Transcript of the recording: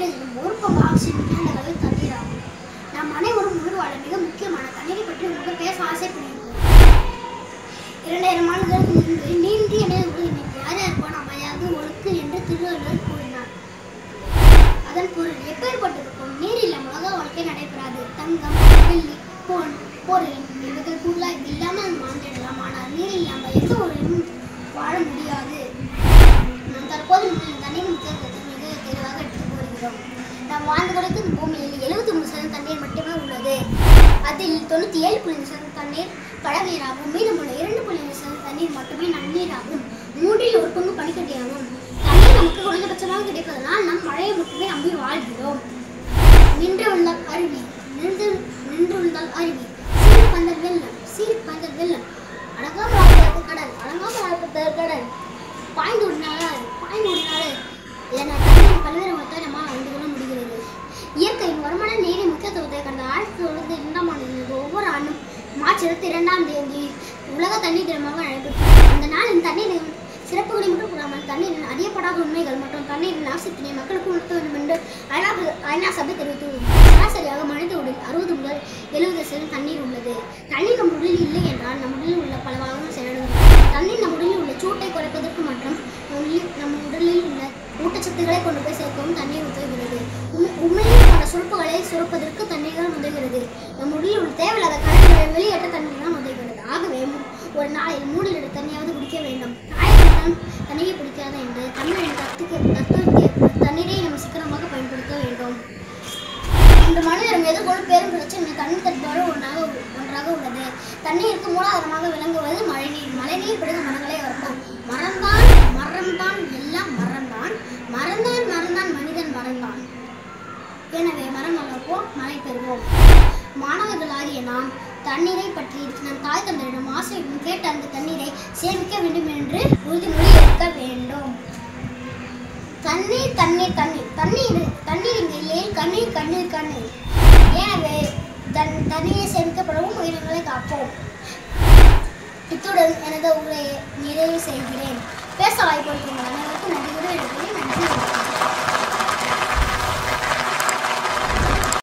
நுரையீரலும் ஒரு பங்கு ஆக்சிஜன் நிறைந்த அளவில் தண்ணீர் ஆகும் நாம் அனைவரும் உயிர் வாழ மிக முக்கியமான தண்ணீரை பற்றி உங்களுக்கு பேச ஆசைப்படுகிறோம் இரண்டாயிரம் ஆண்டுகளுக்கு முன்பு நீந்தி என உலகிற்கு யார் யார் போன அமையாது ஒழுக்கு என்று திருவள்ளுவர் கூறினார் அதன் பொருள் எப்பேற்பட்டிருக்கும் நீர் இல்லாமல் உலக வாழ்க்கை நடைபெறாது தங்கம் வெள்ளி பொன் பொருள் இவைகள் கூட இல்லாமல் வாழ்ந்திடலாம் ஆனால் நீர் இல்லாமல் எந்த ஒரு வாழ முடியாது நாம் தற்போது முதலில் தண்ணீர் முக்கியத்துவத்தை மிக தெளிவாக எடுத்துக் கூறுகிறோம் நாம் வாழ்ந்து கொண்டிருக்கும் பூமியில் எழுபத்தி மூணு சதவீதம் தண்ணீர் மட்டுமே உள்ளது அதில் தொண்ணூற்றி ஏழு புள்ளி சதவீதம் தண்ணீர் கடல் நீராகும் மீதமுள்ள இரண்டு புள்ளி சதவீதம் தண்ணீர் மட்டுமே நன்னீராகும் மூன்றில் ஒரு பங்கு பனிக்கட்டியாகும் தண்ணீர் நமக்கு குறைந்தபட்சமாக கிடைப்பதனால் நாம் மழையை மட்டுமே நம்பி வாழ்கிறோம் நின்று விழுந்தால் அருவி நின்று நின்று விழுந்தால் அருவி சீர் பந்தல் வெள்ளம் சீர் பந்தல் வெள்ளம் அடங்காமல் ஆழ்வது கடல் அடங்காமல் ஆழ்வது கடல் பாய்ந்து விடினாலும் பாய்ந்து விடினாலும் என தண்ணீர் பல்வேறு மொத்தம் நம்மால் அறிந்து கொள்ள முடிகிறது இயற்கையின் வருமான நீரின் முக்கியத்துவத்தை கடந்த ஆயிரத்தி தொள்ளாயிரத்தி இரண்டாம் ஆண்டில் ஒவ்வொரு ஆண்டும் மார்ச் இருபத்தி இரண்டாம் தேதி உலக தண்ணீர் தினமாக நடைபெற்றது அந்த நாளின் தண்ணீரின் சிறப்புகளை மட்டும் கூறாமல் தண்ணீரின் அறியப்படாத உண்மைகள் மற்றும் தண்ணீரின் அவசியத்தினை மக்களுக்கு உணர்த்த வேண்டும் என்று ஐநா ஐநா சபை தெரிவித்துள்ளது சராசரியாக மனித உடல் அறுபது முதல் எழுபது சதவீதம் தண்ணீர் உள்ளது தண்ணீர் நம் உடலில் இல்லை என்றால் நம் உடலில் உள்ள பல பாகங்கள் செயலிழக்கும் தண்ணீர் நம் உடலில் உள்ள சூட்டை குறைப்பதற்கு மற்றும் நம் உடலில் நம் உடலில் உள்ள ஊட்டச்சத்துக்களை கொண்டு போய் சேர்க்கவும் தண்ணீர் உதவுகிறது உம்- உண்மையில் பல சுரப்புகளை சுரப்பதற்கு தண்ணீர் தான் உதவுகிறது நம் உடலில் உள்ள தேவையில்லாத கழிவுகளை வெளியேற்ற தண்ணீர் தான் உதவுகிறது ஆகவே மு- ஒரு நாளில் மூணு லிட்டர் தண்ணியாவது குடிக்க வேண்டும் ஆயிரத்தான் தண்ணீரை பிடிக்காத என்று தமிழின் தத்துக்கு தத்துவத்தை தண்ணீரை நம்ம சிக்கனமாக பயன்படுத்த வேண்டும் இந்த மனிதரும் எதிர்கொள்ளும் பெரும் பிரச்சனை தண்ணீர் தட்டுப்பாடு ஒன்றாக உ- ஒன்றாக உள்ளது தண்ணீருக்கு மூலாதாரமாக விளங்குவது மழைநீர் மழைநீர் பிறகு மரங்களை வளர்க்கும் மரம்தான் மரம்தான் எல்லாம் மரம்தான் மறந்தான் மறந்தான் மனிதன் மறந்தான் எனவே மரம் வளர்ப்போம் மழை பெறுவோம் மாணவர்களாகிய நாம் தண்ணீரை பற்றி நம் தாய் தந்தையிடம் ஆசிரியரிடம் கேட்ட அந்த தண்ணீரை சேமிக்க வேண்டும் என்று உறுதிமொழி எடுக்க வேண்டும் தண்ணீர் தண்ணீர் தண்ணீர் தண்ணீர் தண்ணீர் இங்கு இல்லை கண்ணீர் கண்ணீர் கண்ணீர் எனவே தன் தண்ணீரை சேமிக்கப்படவும் உயிரினங்களை காப்போம் இத்துடன் எனது உரையை நிறைவு செய்கிறேன் பேச வாய்ப்பு அளிக்கும் அனைவருக்கும் நன்றி கூறி விடைபெறுகிறேன். நன்றி